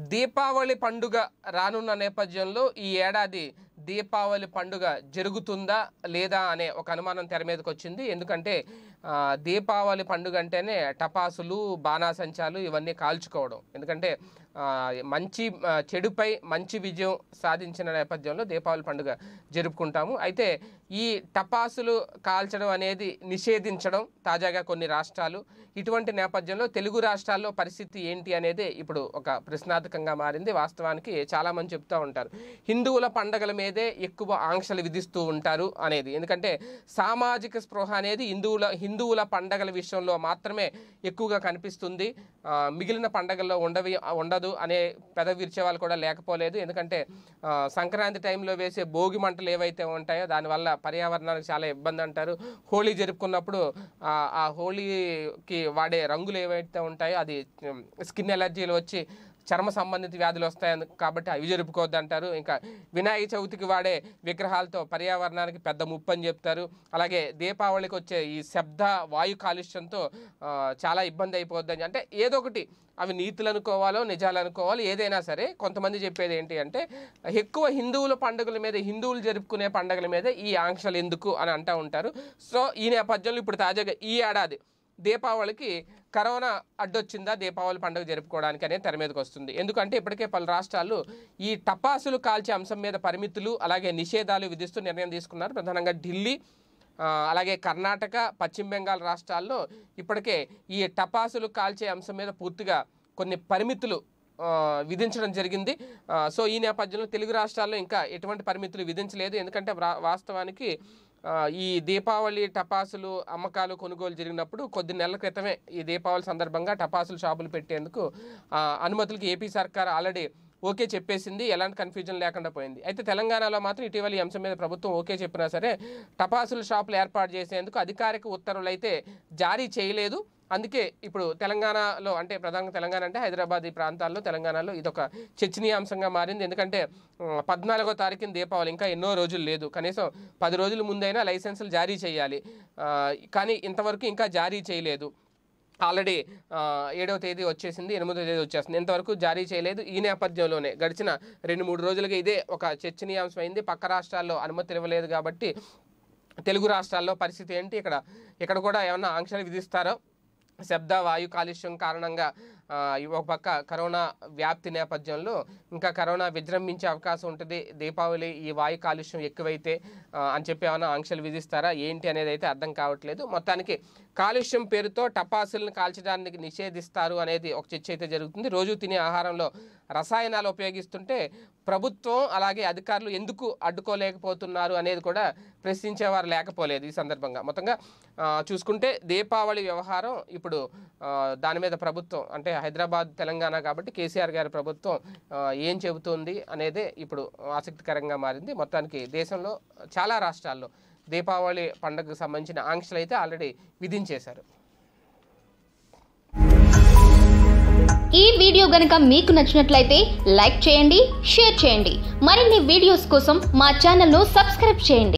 దీపావళి పండుగ రానున్న నేపథ్యంలో ఈ ఏడాది దీపావళి పండుగ జరుగుతుందా లేదా అనే ఒక అనుమానం తెర మీదకి వచ్చింది ఎందుకంటే ఆ, దీపావళి పండుగ అంటేనే టపాసులు బాణాసంచాలు ఇవన్నీ కాల్చుకోవడం ఎందుకంటే ఆ, మంచి ఆ, చెడుపై మంచి విజయం సాధించిన నేపథ్యంలో దీపావళి పండుగ జరుపుకుంటాము అయితే ఈ టపాసులు కాల్చడం అనేది నిషేధించడం తాజాగా కొన్ని రాష్ట్రాలు ఇటువంటి నేపథ్యంలో తెలుగు రాష్ట్రాల్లో పరిస్థితి ఏంటి అనేది ఇప్పుడు ఒక ప్రశ్నార్థకంగా మారింది వాస్తవానికి చాలామంది చెప్తూ ఉంటారు హిందువుల పండగల మీదే ఎక్కువ ఆంక్షలు విధిస్తూ ఉంటారు అనేది ఎందుకంటే సామాజిక స్పృహ అనేది హిందువుల హిందువుల పండగల విషయంలో మాత్రమే ఎక్కువగా కనిపిస్తుంది ఆ, మిగిలిన పండగల్లో ఉండవి ఉండదు అనే పెద విరిచే వాళ్ళు కూడా లేకపోలేదు ఎందుకంటే ఆ, సంక్రాంతి టైంలో వేసే భోగి మంటలు ఏవైతే ఉంటాయో దానివల్ల పర్యావరణానికి చాలా ఇబ్బంది అంటారు హోళీ జరుపుకున్నప్పుడు ఆ, ఆ హోళీకి వాడే రంగులు ఏవైతే ఉంటాయో అది ఉమ్, స్కిన్ ఎలర్జీలు వచ్చి చర్మ సంబంధిత వ్యాధులు వస్తాయని కాబట్టి అవి జరుపుకోవద్దు అంటారు ఇంకా వినాయక చవితికి వాడే విగ్రహాలతో పర్యావరణానికి పెద్ద ముప్పు అని చెప్తారు అలాగే దీపావళికి వచ్చే ఈ శబ్ద వాయు కాలుష్యంతో ఆ, చాలా ఇబ్బంది అయిపోద్దని అంటే ఏదో ఒకటి అవి నీతులు అనుకోవాలో నిజాలు అనుకోవాలో ఏదైనా సరే కొంతమంది చెప్పేది ఏంటి అంటే ఎక్కువ హిందువుల పండుగల మీద హిందువులు జరుపుకునే పండుగల మీద ఈ ఆంక్షలు ఎందుకు అని అంటూ ఉంటారు సో ఈ నేపథ్యంలో ఇప్పుడు తాజాగా ఈ ఏడాది దీపావళికి కరోనా అడ్డొచ్చిందా దీపావళి పండుగ జరుపుకోవడానికి అనేది తెర మీదకి వస్తుంది ఎందుకంటే ఇప్పటికే పలు రాష్ట్రాలు ఈ టపాసులు కాల్చే అంశం మీద పరిమితులు అలాగే నిషేధాలు విధిస్తూ నిర్ణయం తీసుకున్నారు ప్రధానంగా ఢిల్లీ ఆ, అలాగే కర్ణాటక పశ్చిమ బెంగాల్ రాష్ట్రాల్లో ఇప్పటికే ఈ టపాసులు కాల్చే అంశం మీద పూర్తిగా కొన్ని పరిమితులు ఆ, విధించడం జరిగింది ఆ, సో ఈ నేపథ్యంలో తెలుగు రాష్ట్రాల్లో ఇంకా ఎటువంటి పరిమితులు విధించలేదు ఎందుకంటే వ్రా- వాస్తవానికి ఆ, ఈ దీపావళి టపాసులు అమ్మకాలు కొనుగోలు జరిగినప్పుడు కొద్ది నెలల క్రితమే ఈ దీపావళి సందర్భంగా టపాసులు షాపులు పెట్టేందుకు ఆ, అనుమతులకి ఏపీ సర్కార్ ఆల్రెడీ ఓకే చెప్పేసింది ఎలాంటి కన్ఫ్యూజన్ లేకుండా పోయింది అయితే తెలంగాణలో మాత్రం ఇటీవల ఈ అంశం మీద ప్రభుత్వం ఓకే చెప్పినా సరే టపాసుల షాపులు ఏర్పాటు చేసేందుకు అధికారిక ఉత్తర్వులు అయితే జారీ చేయలేదు అందుకే ఇప్పుడు తెలంగాణలో అంటే ప్రధానంగా తెలంగాణ అంటే హైదరాబాద్ ఈ ప్రాంతాల్లో తెలంగాణలో ఇదొక చర్చనీయాంశంగా మారింది ఎందుకంటే ఉమ్, పద్నాలుగో తారీఖున దీపావళి ఇంకా ఎన్నో రోజులు లేదు కనీసం పది రోజుల ముందైనా లైసెన్సులు జారీ చేయాలి ఆ, కానీ ఇంతవరకు ఇంకా జారీ చేయలేదు ఆల్రెడీ ఆ, ఏడవ తేదీ వచ్చేసింది ఎనిమిదవ తేదీ వచ్చేసింది ఇంతవరకు జారీ చేయలేదు ఈ నేపథ్యంలోనే గడిచిన రెండు మూడు రోజులుగా ఇదే ఒక చర్చనీయాంశం అయింది పక్క రాష్ట్రాల్లో అనుమతులు ఇవ్వలేదు కాబట్టి తెలుగు రాష్ట్రాల్లో పరిస్థితి ఏంటి ఇక్కడ ఇక్కడ కూడా ఏమన్నా ఆంక్షలు విధిస్తారో శబ్ద వాయు కాలుష్యం కారణంగా ఆ, ఈ ఒక పక్క కరోనా వ్యాప్తి నేపథ్యంలో ఇంకా కరోనా విజృంభించే అవకాశం ఉంటుంది దీపావళి ఈ వాయు కాలుష్యం ఎక్కువైతే ఆ, అని చెప్పి ఏమైనా ఆంక్షలు విధిస్తారా ఏంటి అనేది అయితే అర్థం కావట్లేదు మొత్తానికి కాలుష్యం పేరుతో టపాసులను కాల్చడానికి నిషేధిస్తారు అనేది ఒక చర్చ అయితే జరుగుతుంది రోజు తినే ఆహారంలో రసాయనాలు ఉపయోగిస్తుంటే ప్రభుత్వం అలాగే అధికారులు ఎందుకు అడ్డుకోలేకపోతున్నారు అనేది కూడా ప్రశ్నించేవారు లేకపోలేదు ఈ సందర్భంగా మొత్తంగా ఆ, చూసుకుంటే దీపావళి వ్యవహారం ఇప్పుడు ఆ, దాని మీద ప్రభుత్వం అంటే హైదరాబాద్ తెలంగాణ కాబట్టి కేసీఆర్ గారి ప్రభుత్వం ఆ, ఏం చెబుతుంది అనేదే ఇప్పుడు ఆసక్తికరంగా మారింది మొత్తానికి దేశంలో చాలా రాష్ట్రాల్లో దీపావళి పండుగకు సంబంధించిన ఆంక్షలు అయితే ఆల్రెడీ విధించేశారు ఈ వీడియో గనుక మీకు నచ్చినట్లయితే లైక్ చేయండి షేర్ చేయండి మరిన్ని వీడియోస్ కోసం మా ఛానల్ను సబ్స్క్రైబ్ చేయండి